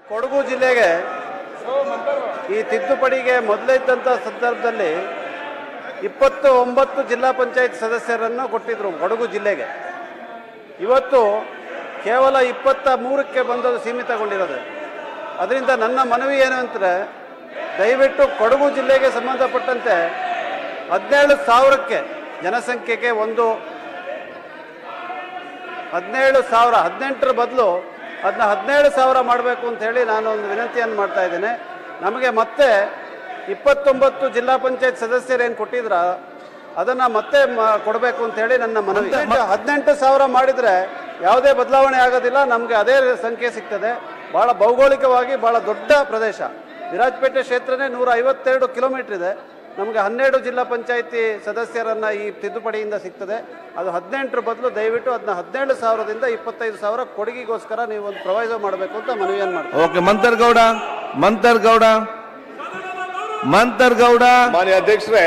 ಕೊಡಗು ಜಿಲ್ಲೆಗೆ ಈ ತಿದ್ದುಪಡಿಗೆ ಮೊದಲಿದ್ದಂಥ ಸಂದರ್ಭದಲ್ಲಿ ಇಪ್ಪತ್ತು ಒಂಬತ್ತು ಜಿಲ್ಲಾ ಪಂಚಾಯತ್ ಸದಸ್ಯರನ್ನು ಕೊಟ್ಟಿದ್ರು ಕೊಡಗು ಜಿಲ್ಲೆಗೆ ಇವತ್ತು ಕೇವಲ ಇಪ್ಪತ್ತ ಮೂರಕ್ಕೆ ಬಂದದು ಸೀಮಿತಗೊಂಡಿರೋದು ಅದರಿಂದ ನನ್ನ ಮನವಿ ಏನು ಅಂದರೆ ದಯವಿಟ್ಟು ಕೊಡಗು ಜಿಲ್ಲೆಗೆ ಸಂಬಂಧಪಟ್ಟಂತೆ ಹದಿನೇಳು ಸಾವಿರಕ್ಕೆ ಜನಸಂಖ್ಯೆಗೆ ಒಂದು ಹದಿನೇಳು ಸಾವಿರ ಹದಿನೆಂಟರ ಬದಲು ಅದನ್ನ ಹದಿನೇಳು ಸಾವಿರ ಮಾಡಬೇಕು ಅಂತ ಹೇಳಿ ನಾನು ಒಂದು ವಿನಂತಿಯನ್ನು ಮಾಡ್ತಾ ಇದ್ದೇನೆ ನಮಗೆ ಮತ್ತೆ ಇಪ್ಪತ್ತೊಂಬತ್ತು ಜಿಲ್ಲಾ ಪಂಚಾಯತ್ ಸದಸ್ಯರೇನು ಕೊಟ್ಟಿದ್ರ ಅದನ್ನ ಮತ್ತೆ ಮ- ಕೊಡಬೇಕು ಅಂತ ಹೇಳಿ ನನ್ನ ಮನವಿ ಹದಿನೆಂಟು ಸಾವಿರ ಮಾಡಿದ್ರೆ ಯಾವುದೇ ಬದಲಾವಣೆ ಆಗೋದಿಲ್ಲ ನಮಗೆ ಅದೇ ಸಂಖ್ಯೆ ಸಿಗ್ತದೆ ಬಹಳ ಭೌಗೋಳಿಕವಾಗಿ ಬಹಳ ದೊಡ್ಡ ಪ್ರದೇಶ ವಿರಾಜಪೇಟೆ ಕ್ಷೇತ್ರನೇ ನೂರ ಐವತ್ತೆರಡು ಕಿಲೋಮೀಟರ್ ಇದೆ ನಮಗೆ ಹನ್ನೆರಡು ಜಿಲ್ಲಾ ಪಂಚಾಯತಿ ಸದಸ್ಯರನ್ನ ಈ ತಿದ್ದುಪಡಿಯಿಂದ ಸಿಗ್ತದೆ ಅದು ಹದಿನೆಂಟರ ಬದಲು ದಯವಿಟ್ಟು ಅದನ್ನ ಹದಿನೇಳು ಸಾವಿರದಿಂದ ಇಪ್ಪತ್ತೈದು ಸಾವಿರ ಕೊಡುಗೆಗೋಸ್ಕರ ನೀವು ಒಂದು ಪ್ರೊವೈಸೋ ಮಾಡಬೇಕು ಅಂತ ಮನವಿಯನ್ನು ಮಾಡ್ತೀನಿ ಓಕೆ ಮಂತರ್ಗೌಡ ಮಂತರ್ಗೌಡ ಮಂತರ್ಗೌಡ ಮಾನ್ಯ ಅಧ್ಯಕ್ಷರೇ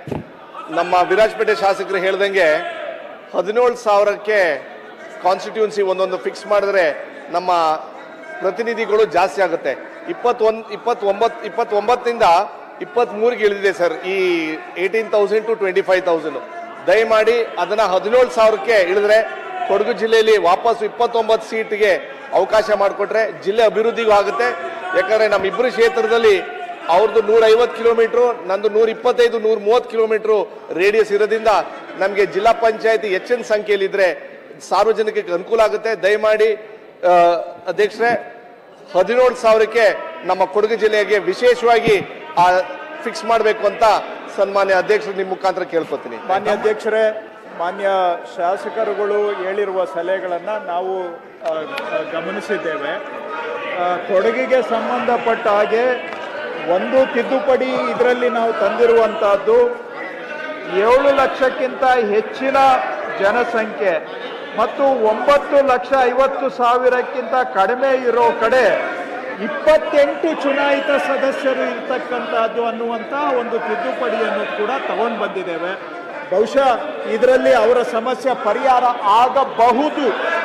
ನಮ್ಮ ವಿರಾಜಪೇಟೆ ಶಾಸಕರು ಹೇಳ್ದಂಗೆ ಹದಿನೇಳು ಸಾವಿರಕ್ಕೆ ಕಾನ್ಸ್ಟಿಟ್ಯೂನ್ಸಿ ಒಂದೊಂದು ಫಿಕ್ಸ್ ಮಾಡಿದ್ರೆ ನಮ್ಮ ಪ್ರತಿನಿಧಿಗಳು ಜಾಸ್ತಿ ಆಗುತ್ತೆ ಇಪ್ಪತ್ತೊಂದು ಇಪ್ಪತ್ತೊಂಬತ್ತು ಇಪ್ಪತ್ತೊಂಬತ್ತರಿಂದ ಇಪ್ಪತ್ತ್ಮೂರಿಗೆ ಇಳಿದಿದೆ ಸರ್ ಈ eighteen thousand to twenty five thousand ದಯಮಾಡಿ ಅದನ್ನ ಹದಿನೇಳು ಸಾವಿರಕ್ಕೆ ಇಳಿದ್ರೆ ಕೊಡಗು ಜಿಲ್ಲೆಯಲ್ಲಿ ವಾಪಸ್ ಇಪ್ಪತ್ತೊಂಬತ್ತು ಸೀಟ್ಗೆ ಅವಕಾಶ ಮಾಡಿಕೊಟ್ರೆ ಜಿಲ್ಲೆ ಅಭಿವೃದ್ಧಿಗೂ ಆಗುತ್ತೆ ಯಾಕಂದ್ರೆ ನಮ್ಮ ಇಬ್ಬರು ಕ್ಷೇತ್ರದಲ್ಲಿ ಅವ್ರದ್ದು ನೂರ ಐವತ್ತು ಕಿಲೋಮೀಟ್ರು ನಂದು ನೂರ ಇಪ್ಪತ್ತೈದು ನೂರ ಮೂವತ್ತು ಕಿಲೋಮೀಟ್ರು ರೇಡಿಯಸ್ ಇರೋದ್ರಿಂದ ನಮಗೆ ಜಿಲ್ಲಾ ಪಂಚಾಯತಿ ಹೆಚ್ಚಿನ ಸಂಖ್ಯೆಯಲ್ಲಿದ್ರೆ ಸಾರ್ವಜನಿಕರಿಗೆ ಅನುಕೂಲ ಆಗುತ್ತೆ ದಯಮಾಡಿ ಆ, ಅಧ್ಯಕ್ಷರೇ ಹದಿನೇಳು ಸಾವಿರಕ್ಕೆ ನಮ್ಮ ಕೊಡಗು ಜಿಲ್ಲೆಗೆ ವಿಶೇಷವಾಗಿ ಫಿಕ್ಸ್ ಮಾಡಬೇಕು ಅಂತ ಸನ್ಮಾನ್ಯ ಅಧ್ಯಕ್ಷರು ನಿಮ್ಮ ಮುಖಾಂತರ ಕೇಳ್ಕೊತೀನಿ ಮಾನ್ಯ ಅಧ್ಯಕ್ಷರೇ ಮಾನ್ಯ ಶಾಸಕರುಗಳು ಹೇಳಿರುವ ಸಲಹೆಗಳನ್ನು ನಾವು ಆ, ಆ, ಗಮನಿಸಿದ್ದೇವೆ ಆ, ಕೊಡಗಿಗೆ ಸಂಬಂಧಪಟ್ಟ ಹಾಗೆ ಒಂದು ತಿದ್ದುಪಡಿ ಇದರಲ್ಲಿ ನಾವು ತಂದಿರುವಂತಹದ್ದು ಏಳು ಲಕ್ಷಕ್ಕಿಂತ ಹೆಚ್ಚಿನ ಜನಸಂಖ್ಯೆ ಮತ್ತು ಒಂಬತ್ತು ಲಕ್ಷ ಐವತ್ತು ಸಾವಿರಕ್ಕಿಂತ ಕಡಿಮೆ ಇರೋ ಕಡೆ ಇಪ್ಪತ್ತೆಂಟು ಚುನಾಯಿತ ಸದಸ್ಯರು ಇರ್ತಕ್ಕಂಥದ್ದು ಅನ್ನುವಂಥ ಒಂದು ತಿದ್ದುಪಡಿಯನ್ನು ಕೂಡ ತಗೊಂಡು ಬಂದಿದ್ದೇವೆ ಬಹುಶಃ ಇದರಲ್ಲಿ ಅವರ ಸಮಸ್ಯೆ ಪರಿಹಾರ ಆಗಬಹುದು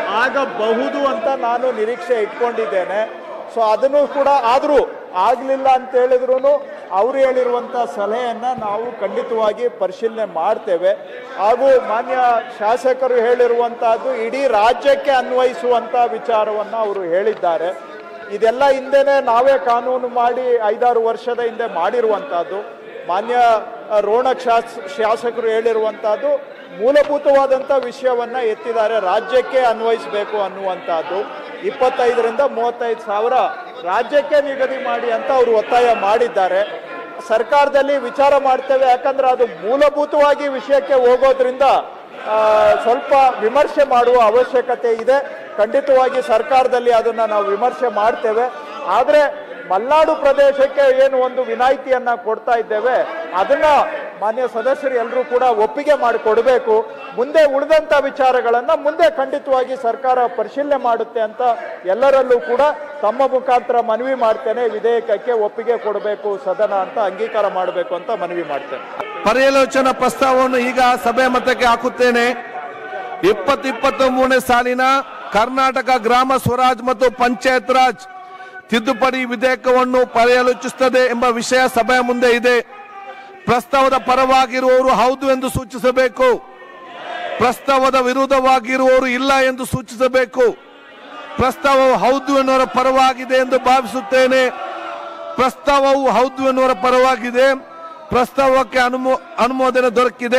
ಆಗಬಹುದು ಅಂತ ನಾನು ನಿರೀಕ್ಷೆ ಇಟ್ಕೊಂಡಿದ್ದೇನೆ ಸೊ ಅದನ್ನು ಕೂಡ ಆದರೂ ಆಗಲಿಲ್ಲ ಅಂತ ಹೇಳಿದ್ರು ಅವರು ಹೇಳಿರುವಂಥ ಸಲಹೆಯನ್ನು ನಾವು ಖಂಡಿತವಾಗಿ ಪರಿಶೀಲನೆ ಮಾಡ್ತೇವೆ ಹಾಗೂ ಮಾನ್ಯ ಶಾಸಕರು ಹೇಳಿರುವಂತಹದ್ದು ಇಡೀ ರಾಜ್ಯಕ್ಕೆ ಅನ್ವಯಿಸುವಂಥ ವಿಚಾರವನ್ನು ಅವರು ಹೇಳಿದ್ದಾರೆ ಇದೆಲ್ಲ ಹಿಂದೆನೆ ನಾವೇ ಕಾನೂನು ಮಾಡಿ ಐದಾರು ವರ್ಷದ ಹಿಂದೆ ಮಾಡಿರುವಂತಹದ್ದು ಮಾನ್ಯ ಅ, ರೋಣಕ್ ಶಾಸ್ ಶಾಸಕರು ಹೇಳಿರುವಂತಹದ್ದು ಮೂಲಭೂತವಾದಂಥ ವಿಷಯವನ್ನ ಎತ್ತಿದ್ದಾರೆ ರಾಜ್ಯಕ್ಕೆ ಅನ್ವಯಿಸಬೇಕು ಅನ್ನುವಂಥದ್ದು ಇಪ್ಪತ್ತೈದರಿಂದ ಮೂವತ್ತೈದು ಸಾವಿರ ರಾಜ್ಯಕ್ಕೆ ನಿಗದಿ ಮಾಡಿ ಅಂತ ಅವರು ಒತ್ತಾಯ ಮಾಡಿದ್ದಾರೆ ಸರ್ಕಾರದಲ್ಲಿ ವಿಚಾರ ಮಾಡ್ತೇವೆ ಯಾಕಂದ್ರೆ ಅದು ಮೂಲಭೂತವಾಗಿ ವಿಷಯಕ್ಕೆ ಹೋಗೋದ್ರಿಂದ ಆ, ಸ್ವಲ್ಪ ವಿಮರ್ಶೆ ಮಾಡುವ ಅವಶ್ಯಕತೆ ಇದೆ ಖಂಡಿತವಾಗಿ ಸರ್ಕಾರದಲ್ಲಿ ಅದನ್ನ ನಾವು ವಿಮರ್ಶೆ ಮಾಡ್ತೇವೆ ಆದರೆ ಮಲ್ನಾಡು ಪ್ರದೇಶಕ್ಕೆ ಏನು ಒಂದು ವಿನಾಯಿತಿಯನ್ನ ಕೊಡ್ತಾ ಇದ್ದೇವೆ ಅದನ್ನ ಮಾನ್ಯ ಸದಸ್ಯರು ಎಲ್ಲರೂ ಕೂಡ ಒಪ್ಪಿಗೆ ಮಾಡಿಕೊಡ್ಬೇಕು ಮುಂದೆ ಉಳಿದಂತ ವಿಚಾರಗಳನ್ನ ಮುಂದೆ ಖಂಡಿತವಾಗಿ ಸರ್ಕಾರ ಪರಿಶೀಲನೆ ಮಾಡುತ್ತೆ ಅಂತ ಎಲ್ಲರಲ್ಲೂ ಕೂಡ ತಮ್ಮ ಮುಖಾಂತರ ಮನವಿ ಮಾಡ್ತೇನೆ ವಿಧೇಯಕಕ್ಕೆ ಒಪ್ಪಿಗೆ ಕೊಡಬೇಕು ಸದನ ಅಂತ ಅಂಗೀಕಾರ ಮಾಡಬೇಕು ಅಂತ ಮನವಿ ಮಾಡ್ತೇನೆ ಪರ್ಯಾಲೋಚನಾ ಪ್ರಸ್ತಾವವನ್ನು ಈಗ ಸಭೆ ಮತಕ್ಕೆ ಹಾಕುತ್ತೇನೆ ಇಪ್ಪತ್ತು ಇಪ್ಪತ್ತು ಮೂರನೇ ಸಾಲಿನ ಕರ್ನಾಟಕ ಗ್ರಾಮ ಸ್ವರಾಜ್ ಮತ್ತು ಪಂಚಾಯತ್ ರಾಜ್ ತಿದ್ದುಪಡಿ ವಿಧೇಯಕವನ್ನು ಪರ್ಯಾಲೋಚಿಸುತ್ತದೆ ಎಂಬ ವಿಷಯ ಸಭೆಯ ಮುಂದೆ ಇದೆ ಪ್ರಸ್ತಾವದ ಪರವಾಗಿರುವವರು ಹೌದು ಎಂದು ಸೂಚಿಸಬೇಕು ಪ್ರಸ್ತಾವದ ವಿರುದ್ಧವಾಗಿರುವವರು ಇಲ್ಲ ಎಂದು ಸೂಚಿಸಬೇಕು ಪ್ರಸ್ತಾವವು ಹೌದು ಎನ್ನುವರ ಪರವಾಗಿದೆ ಎಂದು ಭಾವಿಸುತ್ತೇನೆ ಪ್ರಸ್ತಾವವು ಹೌದು ಎನ್ನುವರ ಪರವಾಗಿದೆ ಪ್ರಸ್ತಾವಕ್ಕೆ ಅನುಮೋ ಅನುಮೋದನೆ ದೊರಕಿದೆ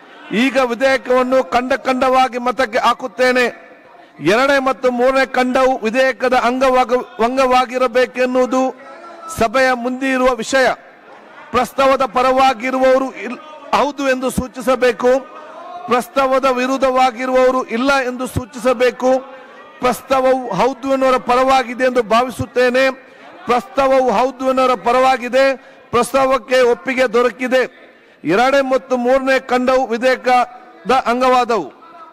ಈಗ ವಿಧೇಯಕವನ್ನು ಖಂಡ ಖಂಡವಾಗಿ ಮತಕ್ಕೆ ಹಾಕುತ್ತೇನೆ ಎರಡನೇ ಮತ್ತು ಮೂರನೇ ಖಂಡವು ವಿಧೇಯಕದ ಅಂಗವಾಗ ಅಂಗವಾಗಿರಬೇಕೆನ್ನುವುದು ಸಭೆಯ ಮುಂದಿರುವ ವಿಷಯ ಪ್ರಸ್ತಾವದ ಪರವಾಗಿರುವವರು ಇಲ್- ಹೌದು ಎಂದು ಸೂಚಿಸಬೇಕು ಪ್ರಸ್ತಾವದ ವಿರುದ್ಧವಾಗಿರುವವರು ಇಲ್ಲ ಎಂದು ಸೂಚಿಸಬೇಕು ಪ್ರಸ್ತಾವವು ಹೌದು ಎನ್ನುವರ ಪರವಾಗಿದೆ ಎಂದು ಭಾವಿಸುತ್ತೇನೆ ಪ್ರಸ್ತಾವವು ಹೌದು ಎನ್ನುವರ ಪರವಾಗಿದೆ ಪ್ರಸ್ತಾವಕ್ಕೆ ಒಪ್ಪಿಗೆ ದೊರಕಿದೆ ಎರಡನೇ ಮತ್ತು ಮೂರನೇ ಖಂಡವು ವಿಧೇಯಕದ ಅಂಗವಾದವು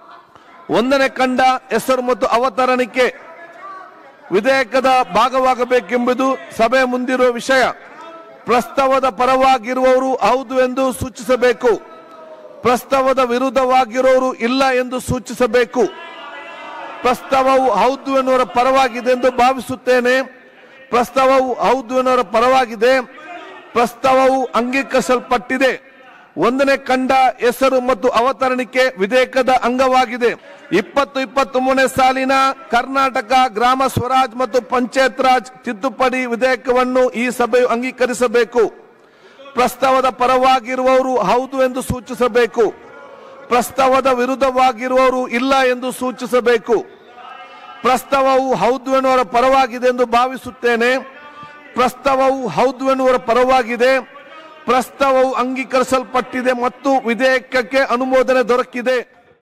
ಒಂದನೇ ಖಂಡ ಹೆಸರು ಮತ್ತು ಅವತರಣಿಕೆ ವಿಧೇಯಕದ ಭಾಗವಾಗಬೇಕೆಂಬುದು ಸಭೆ ಮುಂದಿರುವ ವಿಷಯ ಪ್ರಸ್ತಾವದ ಪರವಾಗಿರುವವರು ಹೌದು ಎಂದು ಸೂಚಿಸಬೇಕು ಪ್ರಸ್ತಾವದ ವಿರುದ್ಧವಾಗಿರುವವರು ಇಲ್ಲ ಎಂದು ಸೂಚಿಸಬೇಕು ಪ್ರಸ್ತಾವವು ಹೌದು ಎನ್ನುವರ ಪರವಾಗಿದೆ ಎಂದು ಭಾವಿಸುತ್ತೇನೆ ಪ್ರಸ್ತಾವವು ಹೌದು ಎನ್ನುವರ ಪರವಾಗಿದೆ ಪ್ರಸ್ತಾವವು ಅಂಗೀಕರಿಸಲ್ಪಟ್ಟಿದೆ ಒಂದನೇ ಕಂಡ ಹೆಸರು ಮತ್ತು ಅವತರಣಿಕೆ ವಿಧೇಯಕದ ಅಂಗವಾಗಿದೆ ಇಪ್ಪತ್ತು ಇಪ್ಪತ್ತ್ ಮೂರನೇ ಸಾಲಿನ ಕರ್ನಾಟಕ ಗ್ರಾಮ ಸ್ವರಾಜ್ ಮತ್ತು ಪಂಚಾಯತ್ ರಾಜ್ ತಿದ್ದುಪಡಿ ವಿಧೇಯಕವನ್ನು ಈ ಸಭೆಯು ಅಂಗೀಕರಿಸಬೇಕು ಪ್ರಸ್ತಾವದ ಪರವಾಗಿರುವವರು ಹೌದು ಎಂದು ಸೂಚಿಸಬೇಕು ಪ್ರಸ್ತಾವದ ವಿರುದ್ಧವಾಗಿರುವವರು ಇಲ್ಲ ಎಂದು ಸೂಚಿಸಬೇಕು ಪ್ರಸ್ತಾವವು ಹೌದು ಎನ್ನುವರ ಪರವಾಗಿದೆ ಎಂದು ಭಾವಿಸುತ್ತೇನೆ ಪ್ರಸ್ತಾವವು ಹೌದು ಎನ್ನುವರ ಪರವಾಗಿದೆ ಪ್ರಸ್ತಾವವು ಅಂಗೀಕರಿಸಲ್ಪಟ್ಟಿದೆ ಮತ್ತು ವಿಧೇಯಕಕ್ಕೆ ಅನುಮೋದನೆ ದೊರಕಿದೆ